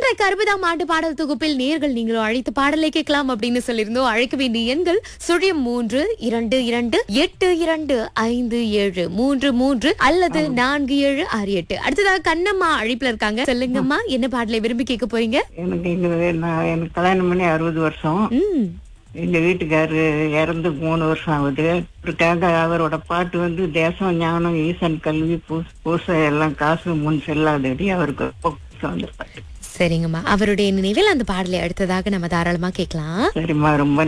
இரண்டாயிரத்தி அறுபதாம் ஆண்டு பாடல் தொகுப்பில் நேர்கள் நீங்களும் அழைத்து பாடலை கேட்கலாம் அப்படின்னு சொல்லியிருந்தோம் அழைக்க வேண்டிய எண்கள் சுழியம் மூன்று இரண்டு இரண்டு எட்டு இரண்டு ஐந்து ஏழு மூன்று மூன்று அல்லது நான்கு ஏழு ஆறு எட்டு அடுத்ததாக கண்ணம்மா அழைப்புல இருக்காங்க சொல்லுங்கம்மா என்ன பாடலை விரும்பி கேட்க போறீங்க எனக்கு எங்க நான் எனக்கு கல்யாணம் பண்ணி அறுபது வருஷம் ம் எங்க வீட்டுக்காரரு இறந்து மூணு வருஷம் ஆகுது அவருக்காக அவரோட பாட்டு வந்து தேசம் ஞானம் ஈசன் கல்வி பூ- பூசை எல்லாம் காசு முன் செல்லாதடி அவருக்கு பொக்கிஷம் அந்த பாட்டு சரிங்கம்மா அவருடைய நினைவில் அந்த பாடலை அடுத்ததாக நம்ம தாராளமா கேட்கலாம் சரிம்மா ரொம்ப